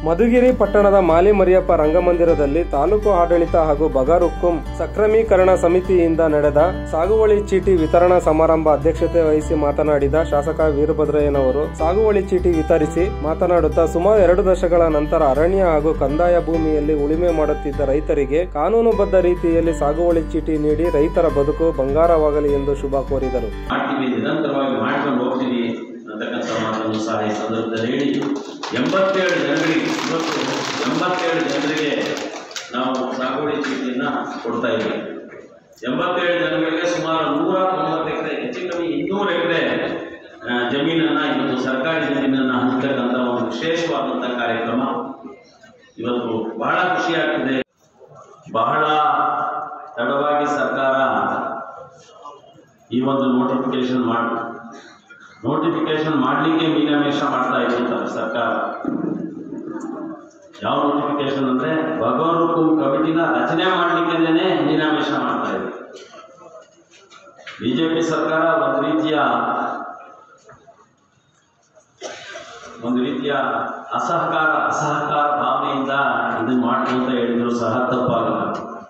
ಮಧುಗಿರಿ ಪಟ್ಟಣದ ಮಾಲಿ ಮರಿಯಪ್ಪ ರಂಗಮಂದಿರದಲ್ಲಿ ತಾಲೂಕು ಆಡಳಿತ ಹಾಗೂ ಬಗಾರುಕ್ಕುಂ ಸಕ್ರಮೀಕರಣ ಸಮಿತಿಯಿಂದ ನಡೆದ ಸಾಗುವಳಿ ಚೀಟಿ ವಿತರಣಾ ಸಮಾರಂಭ ಅಧ್ಯಕ್ಷತೆ ವಹಿಸಿ ಮಾತನಾಡಿದ ಶಾಸಕ ವೀರಭದ್ರಯ್ಯನವರು ಸಾಗುವಳಿ ಚೀಟಿ ವಿತರಿಸಿ ಮಾತನಾಡುತ್ತಾ ಸುಮಾರು ಎರಡು ದಶಕಗಳ ನಂತರ ಅರಣ್ಯ ಹಾಗೂ ಕಂದಾಯ ಭೂಮಿಯಲ್ಲಿ ಉಳುಮೆ ಮಾಡುತ್ತಿದ್ದ ರೈತರಿಗೆ ಕಾನೂನುಬದ್ಧ ರೀತಿಯಲ್ಲಿ ಸಾಗುವಳಿ ಚೀಟಿ ನೀಡಿ ರೈತರ ಬದುಕು ಬಂಗಾರವಾಗಲಿ ಎಂದು ಶುಭ ಕೋರಿದರು ಮಾಡ್ತೀವಿ ನಿರಂತರವಾಗಿ ಮಾಡ್ಕೊಂಡು ಹೋಗ್ತೀವಿ ಅಂತಕ್ಕಂಥ ಮಾತನ್ನು ಸಹ ಈ ಸಂದರ್ಭದಲ್ಲಿ ಹೇಳಿ ಎಂಬತ್ತೇಳು ಜನರಿಗೆ ಇವತ್ತು ಎಂಬತ್ತೇಳು ಜನರಿಗೆ ನಾವು ಸಾಗುವಳಿ ಚೀಟಿಯನ್ನು ಕೊಡ್ತಾ ಇದ್ದೀವಿ ಎಂಬತ್ತೇಳು ಜನಗಳಿಗೆ ಸುಮಾರು ನೂರ ತೊಂಬತ್ತು ಎಕರೆ ಹೆಚ್ಚು ಕಮ್ಮಿ ಇನ್ನೂರು ಎಕರೆ ಜಮೀನನ್ನು ಇವತ್ತು ಸರ್ಕಾರಿ ಜಮೀನನ್ನು ಹಂಚತಕ್ಕಂಥ ಒಂದು ವಿಶೇಷವಾದಂಥ ಕಾರ್ಯಕ್ರಮ ಇವತ್ತು ಬಹಳ ಖುಷಿ ಆಗ್ತಿದೆ ಬಹಳ ತಡವಾಗಿ ಸರ್ಕಾರ ಈ ಒಂದು ನೋಟಿಫಿಕೇಶನ್ ಮಾಡಿ ನೋಟಿಫಿಕೇಶನ್ ಮಾಡಲಿಕ್ಕೆ ಮೀನಾಮೇಷ ಮಾಡ್ತಾ ಇತ್ತು ಸರ್ಕಾರ ಯಾವ ನೋಟಿಫಿಕೇಶನ್ ಅಂದ್ರೆ ಭಗವಾನ್ ಹುಕುಂ ಕಮಿಟಿನ ರಚನೆ ಮಾಡಲಿಕ್ಕೆನೇ ಮೀನಾಮೇಷ ಮಾಡ್ತಾ ಇದೆ ಬಿಜೆಪಿ ಸರ್ಕಾರ ಒಂದು ರೀತಿಯ ಒಂದು ರೀತಿಯ ಅಸಹಕಾರ ಅಸಹಕಾರ ಭಾವನೆಯಿಂದ ಇದನ್ನ ಮಾಡ್ತು ಅಂತ ಹೇಳಿದ್ರು ಸಹ ತಪ್ಪಾಗಲ್ಲ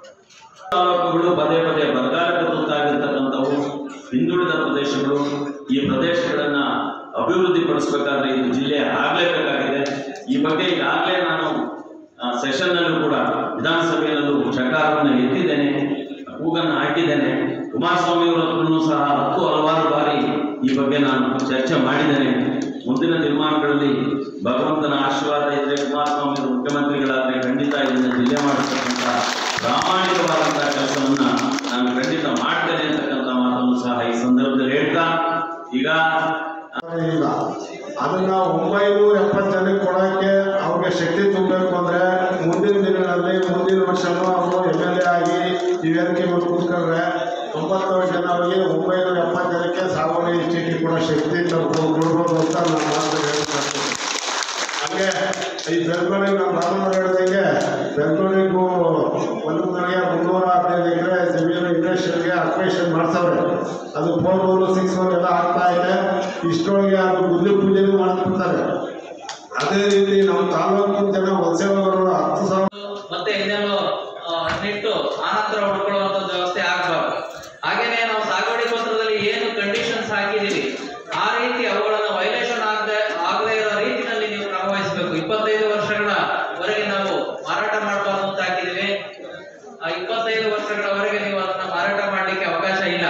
ತಾಲೂಕುಗಳು ಪದೇ ಪದೇ ಬರಗಾಲಕ್ಕೆ ತುತ್ತಾಗಿರ್ತಕ್ಕಂಥವು ಹಿಂದುಳಿದ ಪ್ರದೇಶಗಳು ಈ ಪ್ರದೇಶಗಳನ್ನ ಅಭಿವೃದ್ಧಿ ಪಡಿಸಬೇಕಾದ್ರೆ ಇದು ಜಿಲ್ಲೆ ಆಗಲೇಬೇಕಾಗಿದೆ ಈ ಬಗ್ಗೆ ಈಗಾಗಲೇ ನಾನು ಸೆಷನ್ ನಲ್ಲೂ ಕೂಡ ವಿಧಾನಸಭೆಯಲ್ಲೂ ಚಕಾರವನ್ನು ಎತ್ತಿದ್ದೇನೆ ಕೂಗನ್ನು ಹಾಕಿದ್ದೇನೆ ಕುಮಾರಸ್ವಾಮಿ ಅವರ ಹತ್ರನೂ ಸಹ ಹತ್ತು ಹಲವಾರು ಬಾರಿ ಈ ಬಗ್ಗೆ ನಾನು ಚರ್ಚೆ ಮಾಡಿದ್ದೇನೆ ಮುಂದಿನ ದಿನಮಾನಗಳಲ್ಲಿ ಭಗವಂತನ ಆಶೀರ್ವಾದ ಇದ್ರೆ ಕುಮಾರಸ್ವಾಮಿ ಅವರು ಮುಖ್ಯಮಂತ್ರಿಗಳಾದರೆ ಖಂಡಿತ ಇದನ್ನು ಜಿಲ್ಲೆ ಮಾಡಿರ್ತಕ್ಕಂಥ ಪ್ರಾಮಾಣಿಕವಾದಂತಹ ಕೆಲಸವನ್ನ ನಾನು ಖಂಡಿತ ಮಾಡ್ತೇನೆ ಅಂತಕ್ಕಂಥ ಮಾತನ್ನು ಸಹ ಈ ಸಂದರ್ಭದಲ್ಲಿ ಹೇಳ್ತಾ ಈಗ ಇಲ್ಲ ಅದನ್ನ ಒಂಬೈನೂರ ಎಪ್ಪತ್ತು ಜನಕ್ಕೆ ಕೊಡೋಕ್ಕೆ ಅವ್ರಿಗೆ ಶಕ್ತಿ ತುಂಬಬೇಕು ಅಂದ್ರೆ ಮುಂದಿನ ದಿನಗಳಲ್ಲಿ ಮುಂದಿನ ವರ್ಷನೂ ಅವರು ಎಮ್ ಎಲ್ ಎ ಆಗಿ ಈ ವೇದಿಕೆ ಮೇಲೆ ಕೂತ್ಕೊಂಡ್ರೆ ತೊಂಬತ್ತೇಳು ಜನರಿಗೆ ಒಂಬೈನೂರ ಎಪ್ಪತ್ತು ಜನಕ್ಕೆ ಸಾಗುವಳಿ ಚೀಟಿ ಕೊಡೋ ಶಕ್ತಿ ನಾವು ಕೊಡ್ಬೋದು ಅಂತ ನಾನು ಮಾತು ಹೇಳ್ತೀನಿ ಹಾಗೆ ಈ ಬೆಳ್ಗೊಳ್ಳಿ ನಮ್ಮ ರಾಮನವ್ರು ಹೇಳ್ದಂಗೆ ಬೆಳ್ಗೊಳ್ಳಿಗೂ ಒಂದು ಮನೆಗೆ ಮುನ್ನೂರ ಹದಿನೈದು ಎಕರೆ ಜಮೀನು ಇಂಡಸ್ಟ್ರಿಯಲ್ಗೆ ಅಕ್ವೇಷನ್ ಮಾಡ್ಸವ್ರೆ ಅದು ಫೋರ್ ಒನ್ ಸಿಕ್ಸ್ ಒನ್ ಎಲ್ಲ ಆಗ್ತಾ ಇದೆ ಇಷ್ಟೊಳಗೆ ಅದು ಗುದ್ಲಿ ಪೂಜೆನೂ ಮಾಡ್ತಿರ್ತಾರೆ ಅದೇ ರೀತಿ ನಮ್ಮ ತಾಲೂಕು ಜನ ವಲಸೆ ಹೋಗೋರು ಹತ್ತು ಸಾವಿರ ಮತ್ತೆ ಇನ್ನೆಲ್ಲೋ ಆ, ನೆಟ್ಟು ಆನಂತರ ಹೊಡ್ಕೊಳ್ಳುವಂಥದ್ದು ವ್ಯವಸ್ಥೆ ಆಗಬಾರ್ದು ಹಾಗೇನೆ ನಾವು ಸಾಗುವಳಿ ಪತ್ರದಲ್ಲಿ ಏನು ಕಂಡೀಷನ್ಸ್ ಹಾಕಿದ್ದೀವಿ ಆ ರೀತಿ ಅವುಗಳನ್ನು ವೈಲೇಷನ್ ಆಗದೆ ಆಗದೇ ಇರೋ ರೀತಿಯಲ್ಲಿ ನೀವು ಕ್ರಮ ವಹಿಸಬೇಕು ಇಪ್ಪತ್ತೈದು ವರ್ಷಗಳವರೆಗೆ ನಾವು ಮಾರಾಟ ಮಾಡಬಾರ್ದು ಅಂತ ಹಾಕಿದ್ದೀವಿ ಆ ಇಪ್ಪತ್ತೈದು ವರ್ಷಗಳವರೆಗೆ ನೀವು ಅದನ್ನ ಮಾರಾಟ ಮಾಡಲಿಕ್ಕೆ ಅವಕಾಶ ಇಲ್ಲ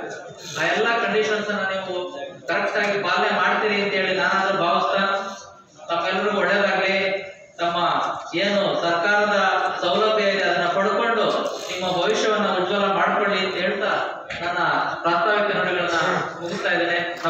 ಆ ಎಲ್ಲ ಕಂಡೀಷನ್ಸ್ ಅನ್ನ ನೀವು ಕರೆಕ್ಟ್ ಆಗಿ ಪಾಲನೆ ಮಾಡ್ತೀರಿ ಅಂತ ಹೇಳಿ ನಾನಾದ್ರೂ ಭಾವಿಸ್ತಾ ತಮ್ಮೆಲ್ಲರಿಗೂ ಒಳ್ಳೇದಾಗ್ಲಿ ತಮ್ಮ ಏನು ಸರ್ಕಾರದ ಸೌಲಭ್ಯ ಇದೆ ಅದನ್ನ ಪಡ್ಕೊಂಡು ನಿಮ್ಮ ಭವಿಷ್ಯವನ್ನ ಉಜ್ವಲ ಮಾಡ್ಕೊಳ್ಳಿ ಅಂತ ಹೇಳ್ತಾ ನನ್ನ ಪ್ರಾಸ್ತಾವಿಕ ನುಡಿಗಳನ್ನ ಮುಗಿಸ್ತಾ ಇದ್ದೇನೆ